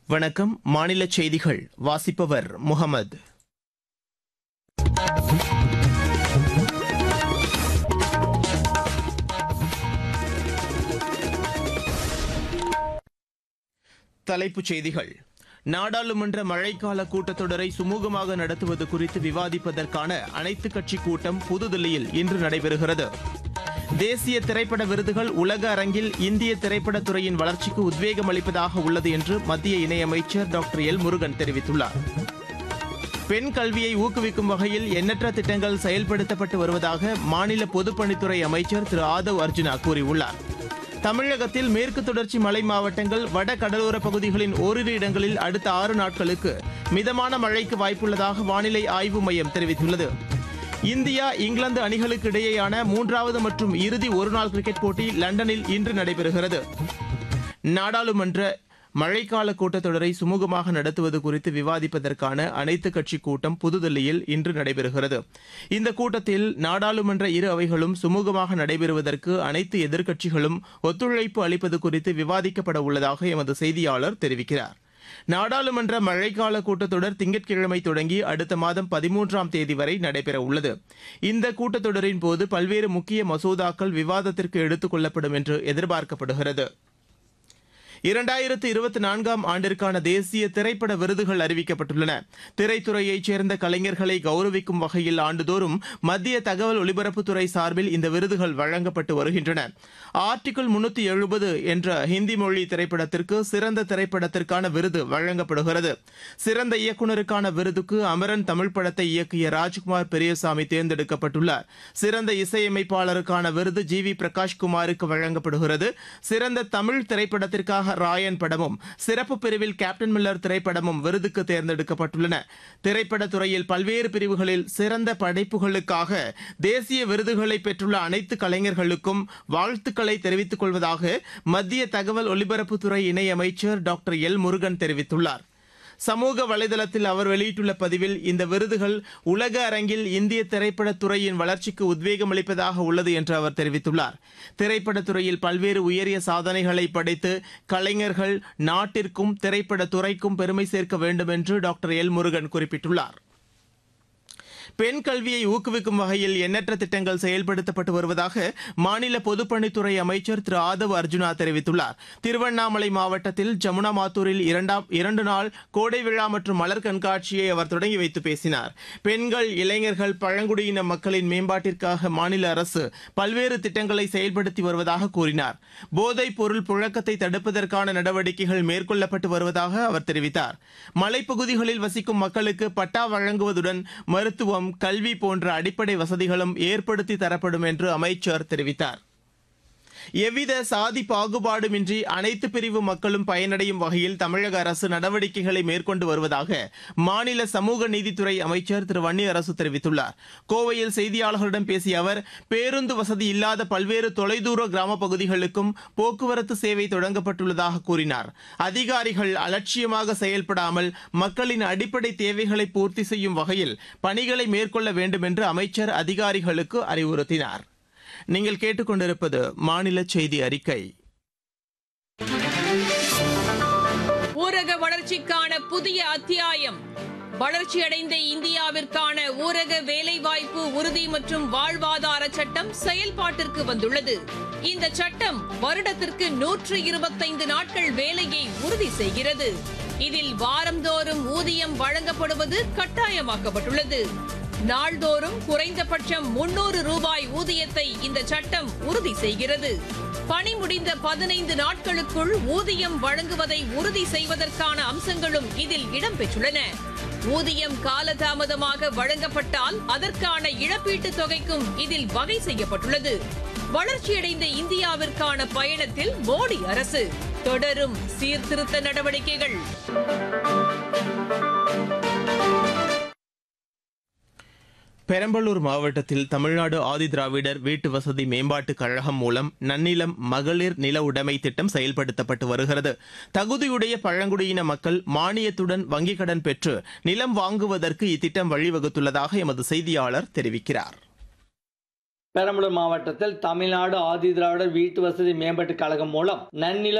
வணக்கம் மாநில செய்திகள் வாசிப்பவர் முகமது தலைப்புச் செய்திகள் நாடாளுமன்ற மழைக்கால கூட்டத்தொடரை சுமூகமாக நடத்துவது குறித்து விவாதிப்பதற்கான அனைத்துக் கட்சி கூட்டம் புதுதில்லியில் இன்று நடைபெறுகிறது தேசிய திரைப்பட விருதுகள் உலக அரங்கில் இந்திய திரைப்படத் துறையின் வளர்ச்சிக்கு உத்வேகம் அளிப்பதாக உள்ளது என்று மத்திய இணையமைச்சர் டாக்டர் எல் முருகன் தெரிவித்துள்ளார் பெண் கல்வியை ஊக்குவிக்கும் வகையில் எண்ணற்ற திட்டங்கள் செயல்படுத்தப்பட்டு வருவதாக மாநில பொதுப்பணித்துறை அமைச்சர் திரு ஆதவ் அர்ஜுனா கூறியுள்ளார் தமிழகத்தில் மேற்கு தொடர்ச்சி மலை மாவட்டங்கள் வட கடலோர பகுதிகளின் ஓரிரு இடங்களில் அடுத்த ஆறு நாட்களுக்கு மிதமான மழைக்கு வாய்ப்புள்ளதாக வானிலை ஆய்வு மையம் தெரிவித்துள்ளது இந்தியா இங்கிலாந்து அணிகளுக்கு இடையேயான மூன்றாவது மற்றும் இறுதி ஒருநாள் கிரிக்கெட் போட்டி லண்டனில் இன்று நடைபெறுகிறது நாடாளுமன்ற மழைக்கால கூட்டத்தொடரை சுமூகமாக நடத்துவது குறித்து விவாதிப்பதற்கான அனைத்துக் கட்சி கூட்டம் புதுதில்லியில் இன்று நடைபெறுகிறது இந்த கூட்டத்தில் நாடாளுமன்ற இரு அவைகளும் சுமூகமாக நடைபெறுவதற்கு அனைத்து எதிர்க்கட்சிகளும் ஒத்துழைப்பு அளிப்பது குறித்து விவாதிக்கப்பட உள்ளதாக எமது செய்தியாளர் தெரிவிக்கிறார் நாடாளுமன்ற மழைக்கால கூட்டத்தொடர் திங்கட்கிழமை தொடங்கி அடுத்த மாதம் பதிமூன்றாம் தேதி வரை நடைபெற உள்ளது இந்த கூட்டத்தொடரின் போது பல்வேறு முக்கிய மசோதாக்கள் விவாதத்திற்கு எடுத்துக் கொள்ளப்படும் என்று எதிர்பார்க்கப்படுகிறது இரண்டாயிரத்து இருபத்தி நான்காம் ஆண்டிற்கான தேசிய திரைப்பட விருதுகள் அறிவிக்கப்பட்டுள்ளன திரைத்துறையைச் சேர்ந்த கலைஞர்களை கௌரவிக்கும் வகையில் ஆண்டுதோறும் மத்திய தகவல் ஒலிபரப்புத்துறை சார்பில் இந்த விருதுகள் வழங்கப்பட்டு வருகின்றன ஆர்டிகிள் முன்னூத்தி எழுபது என்ற ஹிந்தி மொழி திரைப்படத்திற்கு சிறந்த திரைப்படத்திற்கான விருது வழங்கப்படுகிறது சிறந்த இயக்குநருக்கான விருதுக்கு அமரன் தமிழ் படத்தை இயக்கிய ராஜ்குமார் பெரியசாமி தேர்ந்தெடுக்கப்பட்டுள்ளார் சிறந்த இசையமைப்பாளருக்கான விருது ஜி வி பிரகாஷ்குமாருக்கு வழங்கப்படுகிறது சிறந்த தமிழ் திரைப்படத்திற்காக ராயன் படமும் சிறப்பு பிரிவில் கேப்டன் மில்லர் திரைப்படமும் விருதுக்கு தேர்ந்தெடுக்கப்பட்டுள்ளன திரைப்படத் துறையில் பல்வேறு பிரிவுகளில் சிறந்த படைப்புகளுக்காக தேசிய விருதுகளை பெற்றுள்ள அனைத்து கலைஞர்களுக்கும் வாழ்த்துக்களை தெரிவித்துக் கொள்வதாக மத்திய தகவல் ஒலிபரப்புத்துறை இணையமைச்சர் டாக்டர் எல் முருகன் தெரிவித்துள்ளார் சமூக வலைதளத்தில் அவர் வெளியிட்டுள்ள பதிவில் இந்த விருதுகள் உலக அரங்கில் இந்திய திரைப்படத் துறையின் வளர்ச்சிக்கு உத்வேகம் அளிப்பதாக உள்ளது என்று அவர் தெரிவித்துள்ளார் திரைப்படத் துறையில் பல்வேறு உயரிய சாதனைகளை படைத்து கலைஞர்கள் நாட்டிற்கும் திரைப்படத் துறைக்கும் பெருமை சேர்க்க வேண்டும் என்று டாக்டர் எல் முருகன் குறிப்பிட்டுள்ளார் பெண் கல்வியை ஊக்குவிக்கும் வகையில் எண்ணற்ற திட்டங்கள் செயல்படுத்தப்பட்டு வருவதாக மாநில பொதுப்பணித்துறை அமைச்சர் திரு ஆதவ் அர்ஜுனா தெரிவித்துள்ளார் திருவண்ணாமலை மாவட்டத்தில் ஜமுனா மாத்தூரில் இரண்டாம் இரண்டு நாள் கோடை விழா மற்றும் மலர் கண்காட்சியை அவர் தொடங்கி வைத்து பேசினார் பெண்கள் இளைஞர்கள் பழங்குடியின மக்களின் மேம்பாட்டிற்காக மாநில அரசு பல்வேறு திட்டங்களை செயல்படுத்தி வருவதாக கூறினார் போதைப் பொருள் புழக்கத்தை தடுப்பதற்கான நடவடிக்கைகள் மேற்கொள்ளப்பட்டு வருவதாக அவர் தெரிவித்தார் மலைப்பகுதிகளில் வசிக்கும் மக்களுக்கு பட்டா வழங்குவதுடன் மருத்துவம் கல்வி போன்ற அடிப்படை வசதிகளும் ஏற்படுத்தி தரப்படும் என்று அமைச்சர் தெரிவித்தார் எவ்வித சாதி பாகுபாடுமின்றி அனைத்து பிரிவு மக்களும் பயனடையும் வகையில் தமிழக அரசு நடவடிக்கைகளை மேற்கொண்டு வருவதாக மாநில சமூக நீதித்துறை அமைச்சர் திரு வன்னியரசு தெரிவித்துள்ளார் கோவையில் செய்தியாளர்களிடம் பேசிய அவர் பேருந்து வசதி இல்லாத பல்வேறு தொலைதூர கிராம பகுதிகளுக்கும் போக்குவரத்து சேவை தொடங்கப்பட்டுள்ளதாக கூறினார் அதிகாரிகள் அலட்சியமாக செயல்படாமல் மக்களின் அடிப்படை தேவைகளை பூர்த்தி செய்யும் வகையில் பணிகளை மேற்கொள்ள வேண்டும் என்று அமைச்சர் அதிகாரிகளுக்கு அறிவுறுத்தினார் நீங்கள் கேட்டுக்கொண்டிருப்பது மாநில செய்தி அறிக்கை ஊரக வளர்ச்சிக்கான புதிய அத்தியாயம் வளர்ச்சியடைந்த இந்தியாவிற்கான ஊரக வேலைவாய்ப்பு உறுதி மற்றும் வாழ்வாதார சட்டம் செயல்பாட்டிற்கு வந்துள்ளது இந்த சட்டம் வருடத்திற்கு நூற்று இருபத்தைந்து நாட்கள் வேலையை உறுதி செய்கிறது இதில் வாரந்தோறும் ஊதியம் வழங்கப்படுவது கட்டாயமாக்கப்பட்டுள்ளது நாள்தோறும் குறைந்தபட்சம் முன்னூறு ரூபாய் ஊதியத்தை இந்த சட்டம் உறுதி செய்கிறது பணி முடிந்த பதினைந்து நாட்களுக்குள் ஊதியம் வழங்குவதை உறுதி செய்வதற்கான அம்சங்களும் இதில் இடம்பெற்றுள்ளன ஊதியம் காலதாமதமாக வழங்கப்பட்டால் அதற்கான இழப்பீட்டுத் தொகைக்கும் இதில் வகை செய்யப்பட்டுள்ளது வளர்ச்சியடைந்த இந்தியாவிற்கான பயணத்தில் மோடி அரசு தொடரும் சீர்திருத்த நடவடிக்கைகள் பெரம்பலூர் மாவட்டத்தில் தமிழ்நாடு ஆதிதிராவிடர் வீட்டு வசதி மேம்பாட்டுக் கழகம் மூலம் நன்னிலம் மகளிர் நில உடைமை திட்டம் செயல்படுத்தப்பட்டு வருகிறது தகுதியுடைய பழங்குடியின மக்கள் மானியத்துடன் வங்கிக் கடன் பெற்று நிலம் வாங்குவதற்கு இத்திட்டம் வழிவகுத்துள்ளதாக எமது செய்தியாளர் தெரிவிக்கிறார் பெரம்பலூர் மாவட்டத்தில் தமிழ்நாடு ஆதிதிராவிடர் வீட்டு வசதி மேம்பாட்டுக் கழகம் மூலம் நன்னில